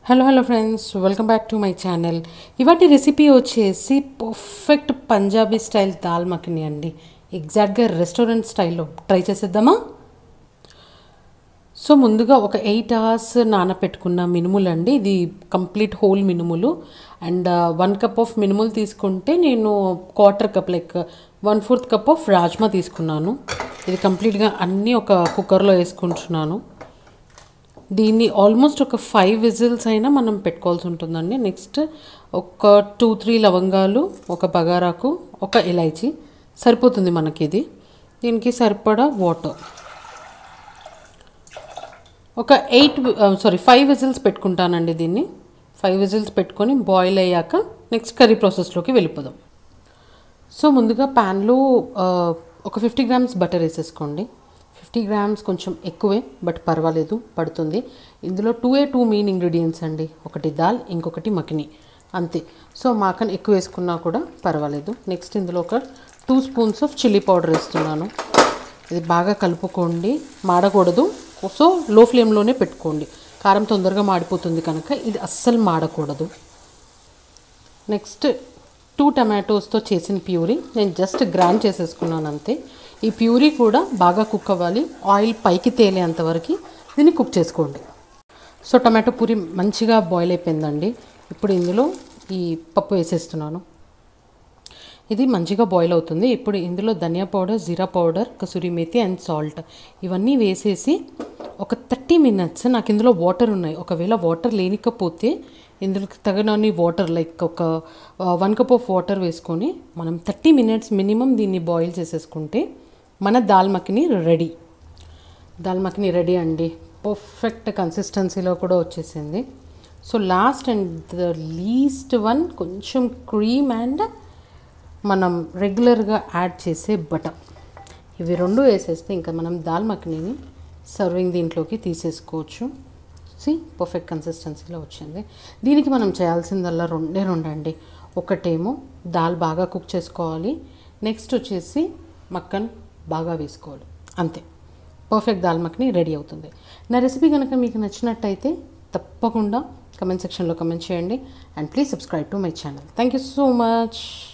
hello hello friends welcome back to my channel ఇవాటి recipe వచ్చేసి perfect Punjabi style dal makhani అండి ఎగ్జాక్ట్గా రెస్టారెంట్ స్టైల్లో ట్రై చేసేద్దామా సో ముందుగా ఒక ఎయిట్ అవర్స్ నానపెట్టుకున్న మినుములు అండి ఇది కంప్లీట్ హోల్ మినుములు అండ్ వన్ కప్ ఆఫ్ మినుములు తీసుకుంటే నేను quarter cup like one fourth cup of rajma తీసుకున్నాను ఇది కంప్లీట్గా అన్నీ ఒక కుక్కర్లో వేసుకుంటున్నాను దీన్ని ఆల్మోస్ట్ ఒక ఫైవ్ విజిల్స్ అయినా మనం పెట్టుకోవాల్సి ఉంటుందండి నెక్స్ట్ ఒక టూ త్రీ లవంగాలు ఒక బగారాకు ఒక ఇలైచి సరిపోతుంది మనకి ఇది దీనికి సరిపడా వాటర్ ఒక ఎయిట్ సారీ ఫైవ్ విజిల్స్ పెట్టుకుంటానండి దీన్ని ఫైవ్ విజిల్స్ పెట్టుకొని బాయిల్ అయ్యాక నెక్స్ట్ కర్రీ ప్రాసెస్లోకి వెళ్ళిపోదాం సో ముందుగా ప్యాన్లో ఒక ఫిఫ్టీ గ్రామ్స్ బటర్ వేసేసుకోండి ఫిఫ్టీ గ్రామ్స్ కొంచెం ఎక్కువే బట్ పర్వాలేదు పడుతుంది ఇందులో two a two main ingredients అండి ఒకటి దాల్ ఇంకొకటి మకిని అంతే సో మాకన్ ఎక్కువ వేసుకున్నా కూడా పర్వాలేదు నెక్స్ట్ ఇందులో ఒక two spoons of chilli powder వేస్తున్నాను ఇది బాగా కలుపుకోండి మాడకూడదు సో లో ఫ్లేమ్లోనే పెట్టుకోండి కారం తొందరగా మాడిపోతుంది కనుక ఇది అస్సలు మాడకూడదు నెక్స్ట్ టూ టమాటోస్తో చేసిన ప్యూరీ నేను జస్ట్ గ్రైండ్ చేసేసుకున్నాను అంతే ఈ ప్యూరీ కూడా బాగా కుక్ అవ్వాలి ఆయిల్ పైకి తేలేంత వరకు దీన్ని కుక్ చేసుకోండి సో టమాటో పూరి మంచిగా బాయిల్ అయిపోయిందండి ఇప్పుడు ఇందులో ఈ పప్పు వేసేస్తున్నాను ఇది మంచిగా బాయిల్ అవుతుంది ఇప్పుడు ఇందులో dhania powder jeera powder kasuri methi and salt ఇవన్నీ వేసేసి ఒక థర్టీ మినిట్స్ నాకు ఇందులో వాటర్ ఉన్నాయి ఒకవేళ వాటర్ లేనికపోతే ఇందులో తగినన్ని వాటర్ లైక్ ఒక వన్ కప్ ఆఫ్ వాటర్ వేసుకొని మనం థర్టీ మినిట్స్ మినిమం దీన్ని బాయిల్ చేసేసుకుంటే మన దాల్ మఖని రెడీ దాల్ మఖని రెడీ అండి పర్ఫెక్ట్ కన్సిస్టెన్సీలో కూడా వచ్చేసింది so last and the least one కొంచెం క్రీమ్ అండ్ మనం రెగ్యులర్గా యాడ్ చేసే బటర్ ఇవి రెండు వేసేస్తే ఇంకా మనం దాల్ మఖనీని సర్వింగ్ దీంట్లోకి తీసేసుకోవచ్చు సి పర్ఫెక్ట్ కన్సిస్టెన్సీలో వచ్చింది దీనికి మనం చేయాల్సిందల్లా రెండే రెండండి ఒకటేమో దాల్ బాగా కుక్ చేసుకోవాలి నెక్స్ట్ వచ్చేసి మక్కన్ బాగా వేసుకోవాలి అంతే పర్ఫెక్ట్ దాల్ మఖని రెడీ అవుతుంది నా రెసిపీ కనుక మీకు నచ్చినట్టయితే తప్పకుండా కమెంట్ సెక్షన్లో కమెంట్ చేయండి and please subscribe to my channel thank you so much